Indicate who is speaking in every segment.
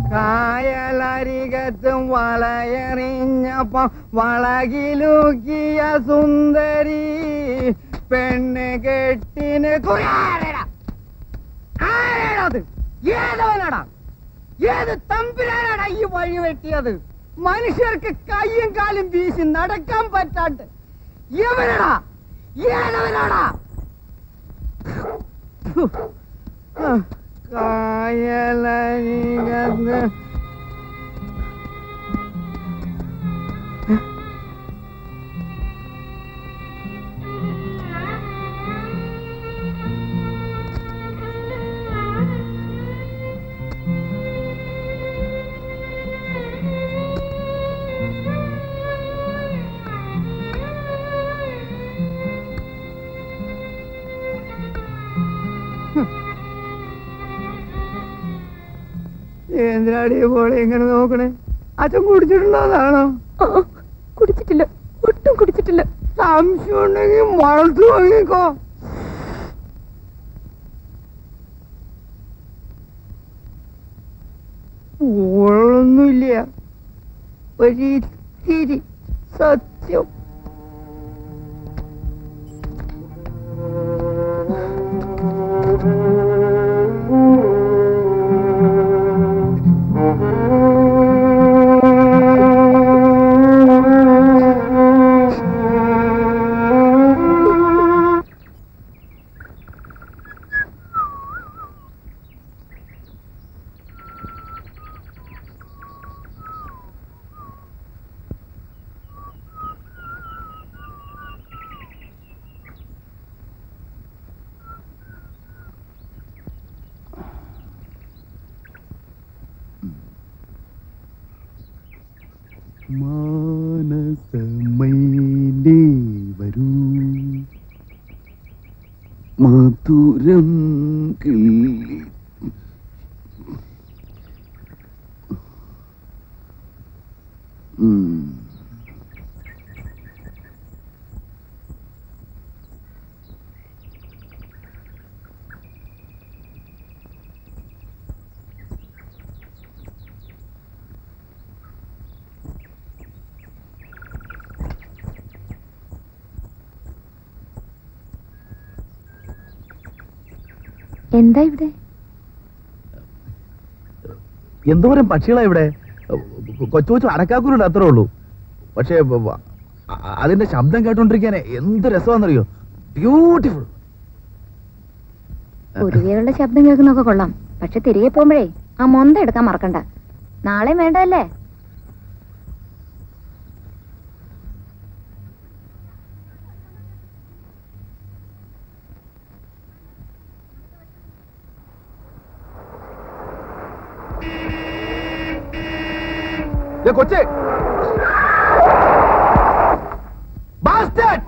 Speaker 1: കായലരികത്തും വളയെറിഞ്ഞപ്പോ വളകിലൂക്കിയ സുന്ദരി പെണ്ണ് കെട്ടിന് കുയാരടാ. ആരാടാ അത്? ഏതവനാടാ ഏത് തമ്പുരാനാടാ ഈ വഴി വെട്ടിയത് മനുഷ്യർക്ക് കയ്യും കാലും വീശി നടക്കാൻ പറ്റാണ്ട് എവനടാ ഏതവനാടാ കായലരികത്ത് എന്തിനാടി പോലെ ഇങ്ങനെ നോക്കണേ അച്ഛൻ കുടിച്ചിട്ടുണ്ടോന്നാണോ
Speaker 2: കുടിച്ചിട്ടില്ല ഒട്ടും കുടിച്ചിട്ടില്ല
Speaker 1: സംശയം ഉണ്ടെങ്കിൽ മണത്ത് വാങ്ങിക്കോ ഊഴൊന്നുമില്ല ഒരിത്തിരി സത്യം
Speaker 3: മാനസമൈനേ വരൂ മധുരം കിള്ളി ഉം.
Speaker 2: എന്താ ഇവിടെ
Speaker 3: എന്തോരം പക്ഷികളാ ഇവിടെ കൊച്ചു കൊച്ചു അടക്കാക്കുരുണ്ട് അത്രേ ഉള്ളൂ പക്ഷേ ബ- ബ- അ- അതിന്റെ ശബ്ദം കേട്ടോണ്ടിരിക്കാൻ എന്ത് രസമാണെന്നറിയോ ബ്യൂട്ടിഫുൾ
Speaker 2: കുരുവികളുടെ ശബ്ദം കേൾക്കുന്നൊക്കെ കൊള്ളാം പക്ഷെ തിരികെ പോകുമ്പോഴേ ആ മൊന്ത എടുക്കാൻ മറക്കണ്ട നാളെ വേണ്ടല്ലേ
Speaker 3: കൊച്ചേ Bastard!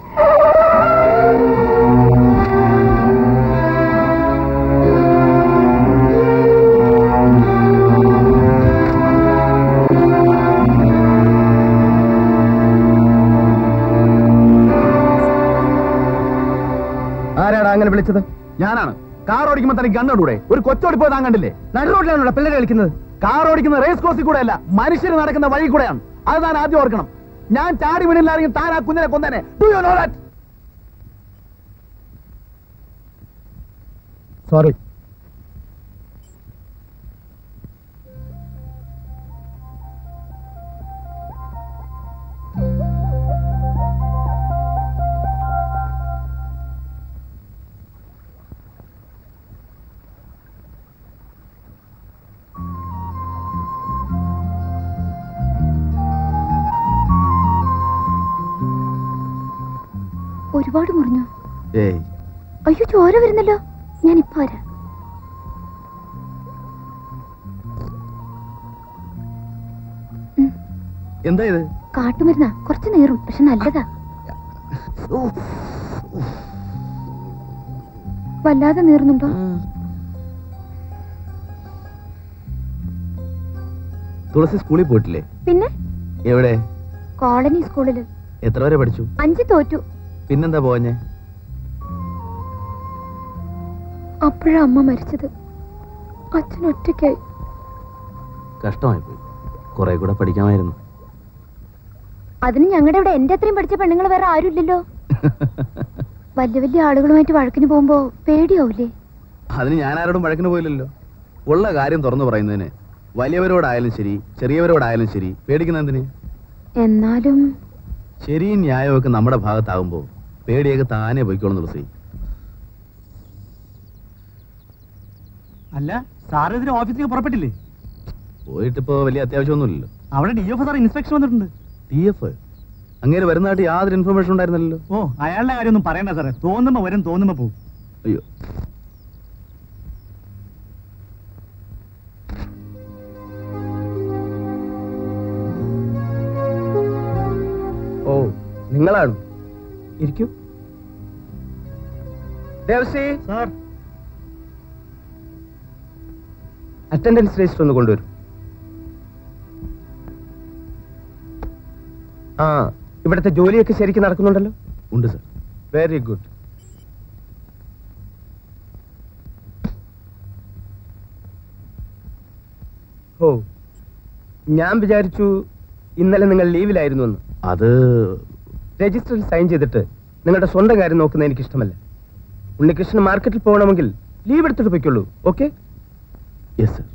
Speaker 1: ആരാടാ അങ്ങനെ വിളിച്ചത്
Speaker 3: ഞാനാണ് കാർ ഓടിക്കുമ്പോ തനിക്ക് കണ്ണൂടെ ഒരു കൊച്ചോടിപ്പോ താൻ കണ്ടില്ലേ
Speaker 1: നടു റോഡിലാണോ പിള്ളേരെ കളിക്കുന്നത്
Speaker 3: കാർ ഓടിക്കുന്ന റേസ് കോഴ്സിൽ കൂടെ അല്ല മനുഷ്യർ നടക്കുന്ന വഴി കൂടെയാണ് അത് താൻ ആദ്യം ഓർക്കണം ഞാൻ ചാടി വീണില്ലാണെങ്കിൽ താൻ ആ കുഞ്ഞിനെ കൊന്നേനെ do you know that
Speaker 1: sorry
Speaker 2: ഒരുപാട് മുറിഞ്ഞു
Speaker 3: ഏയ്
Speaker 2: അയ്യോ ചോര വരുന്നല്ലോ ഞാൻ ഇപ്പൊ വരാം
Speaker 3: എന്താ ഇത്
Speaker 2: കാട്ടുമരുന്നാ കുറച്ച് നേറും പക്ഷെ നല്ലതാ വല്ലാതെ നീറുന്നുണ്ടോ
Speaker 3: തുളസി സ്കൂളിൽ പോയിട്ടില്ലേ
Speaker 2: പിന്നെ
Speaker 3: എവിടെ
Speaker 2: കോളനി സ്കൂളില്
Speaker 3: എത്ര വരെ പഠിച്ചു
Speaker 2: അഞ്ച് തോറ്റു
Speaker 3: പിന്നെന്താ പോഞ്ഞേ
Speaker 2: അപ്പോഴാ അമ്മ മരിച്ചത് അച്ഛൻ ഒറ്റയ്ക്കായി
Speaker 3: കഷ്ടമായി പോയി കുറെ കൂടെ പഠിക്കാമായിരുന്നു
Speaker 2: അതിന് ഞങ്ങളുടെ ഇവിടെ എന്റെ അത്രയും പഠിച്ച പെണ്ണുങ്ങൾ വേറെ ആരുമില്ലല്ലോ വലിയ വലിയ ആളുകളുമായിട്ട് വഴക്കിന് പോകുമ്പോ പേടിയാവൂലേ
Speaker 3: അതിന് ഞാൻ ആരോടും വഴക്കിന് പോയില്ലല്ലോ ഉള്ള കാര്യം തുറന്നു പറയുന്നതിന് വലിയവരോടായാലും ശരി ചെറിയവരോടായാലും ശരി പേടിക്കുന്ന എന്തിന്
Speaker 2: എന്നാലും
Speaker 3: ശരിയും ന്യായവും നമ്മുടെ ഭാഗത്താകുമ്പോൾ പേടിയൊക്കെ താനേ പോയിക്കോളും തുളസി
Speaker 4: അല്ല സാർ ഇതിന് ഓഫീസിലേക്ക് പുറപ്പെട്ടില്ലേ
Speaker 3: പോയിട്ടിപ്പോ വലിയ അത്യാവശ്യമൊന്നുമില്ലല്ലോ
Speaker 4: അവിടെ ഡി എഫ് സാർ ഇൻസ്പെക്ഷൻ വന്നിട്ടുണ്ട്
Speaker 3: ടി എഫ് അങ്ങേര് വരുന്നതായിട്ട് യാതൊരു ഇൻഫർമേഷൻ ഉണ്ടായിരുന്നല്ലോ
Speaker 4: ഓ അയാളുടെ കാര്യമൊന്നും പറയണ്ട സാറേ തോന്നുമ്പോ വരും തോന്നുമ്പോ പോകും
Speaker 3: അയ്യോ
Speaker 1: ഓ നിങ്ങളാണ് ഇരിക്കൂ ദേവസി
Speaker 4: സാർ
Speaker 1: അറ്റൻഡൻസ് രജിസ്റ്റർ ഒന്ന് കൊണ്ടുവരും ആ ഇവിടുത്തെ ജോലിയൊക്കെ ശരിക്കും നടക്കുന്നുണ്ടല്ലോ
Speaker 3: ഉണ്ട് സർ
Speaker 1: വെരി ഗുഡ് ഓ ഞാൻ വിചാരിച്ചു ഇന്നലെ നിങ്ങൾ ലീവിലായിരുന്നു എന്ന്
Speaker 3: അത്
Speaker 1: രജിസ്റ്ററിൽ സൈൻ ചെയ്തിട്ട് നിങ്ങളുടെ സ്വന്തം കാര്യം നോക്കുന്നത് എനിക്ക് ഇഷ്ടമല്ല ഉണ്ണികൃഷ്ണൻ മാർക്കറ്റിൽ പോകണമെങ്കിൽ ലീവ് എടുത്തിട്ട് പൊയ്ക്കുള്ളൂ ഓക്കെ
Speaker 3: യെസ് സർ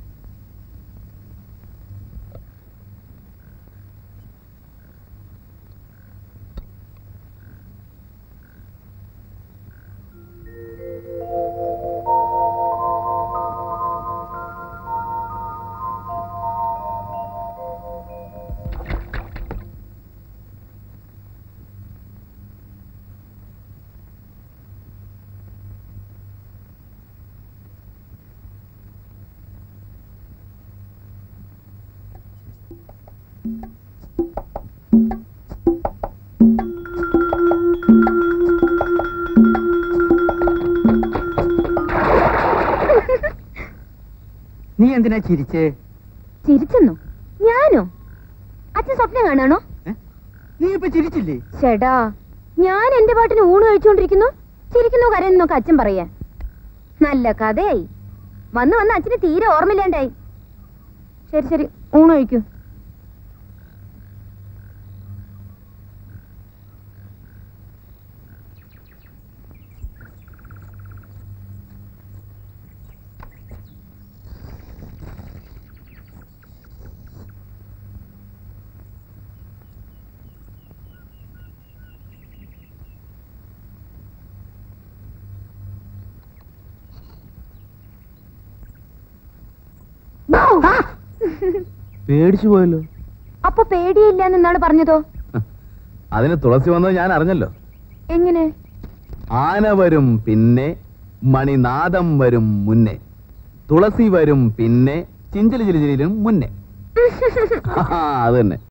Speaker 4: നീ എന്തിനാ ചിരിച്ചേ
Speaker 2: ചിരിച്ചെന്നു ഞാനോ അച്ഛൻ സ്വപ്നം കാണാണോ
Speaker 4: നീ ഇപ്പൊ ചിരിച്ചില്ലേ
Speaker 2: ചേട്ടാ ഞാൻ എന്റെ പാട്ടിന് ഊണ് കഴിച്ചുകൊണ്ടിരിക്കുന്നു ചിരിക്കുന്നു കരയുന്നൊക്കെ അച്ഛൻ പറയാ നല്ല കഥയായി വന്ന് വന്ന് അച്ഛന് തീരെ ഓർമ്മയില്ലാണ്ടായി ശരി ശരി ഊണ് കഴിക്കൂ
Speaker 3: പേടിച്ചു പോയല്ലോ
Speaker 2: അപ്പൊ പേടിയില്ലാന്ന് എന്നാണ് പറഞ്ഞതോ
Speaker 3: അതിന് തുളസി വന്നത് ഞാൻ അറിഞ്ഞല്ലോ
Speaker 2: എങ്ങനെ
Speaker 3: ആന വരും പിന്നെ മണിനാദം വരും മുന്നേ തുളസി വരും പിന്നെ ചിഞ്ചലി ചിലിച്ചിലും മുന്നേ അത് തന്നെ